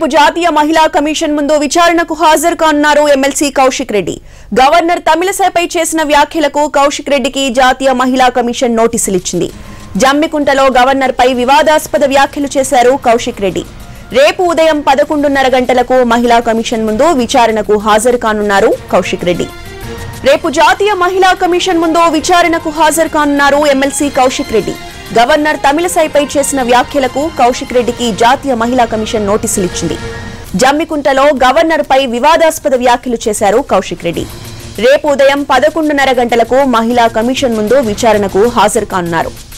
రేపు జాతీయ మహిళా కమిషన్ ముందు విచారణకు హాజరు కానున్నారు ఎమ్మెల్సీ కౌశిక్ రెడ్డి గవర్నర్ తమిళసైపై చేసిన వ్యాఖ్యలకు కౌశిక్ రెడ్డికి జాతీయ మహిళా కమిషన్ నోటీసులు ఇచ్చింది జమ్మికుంటలో గవర్నర్ పై వివాదాస్పద వ్యాఖ్యలు చేశారు కౌశిక్ రెడ్డి రేపు ఉదయం పదకొండున్నర గంటలకు మహిళా కమిషన్ ముందు విచారణకు హాజరు కానున్నారు కౌశిక్ రెడ్డి రేపు జాతీయ మహిళా కమిషన్ ముందు విచారణకు హాజరు కానున్నారు ఎమ్మెల్సీ కౌశిక్ రెడ్డి గవర్నర్ తమిళసైపై చేసిన వ్యాఖ్యలకు కౌశిక్ రెడ్డికి జాతీయ మహిళా కమిషన్ నోటీసులు ఇచ్చింది జమ్మికుంటలో గవర్నర్ పై వివాదాస్పద వ్యాఖ్యలు చేశారు కౌశిక్ రెడ్డి రేపు ఉదయం పదకొండున్నర గంటలకు మహిళా కమిషన్ ముందు విచారణకు హాజరు కానున్నారు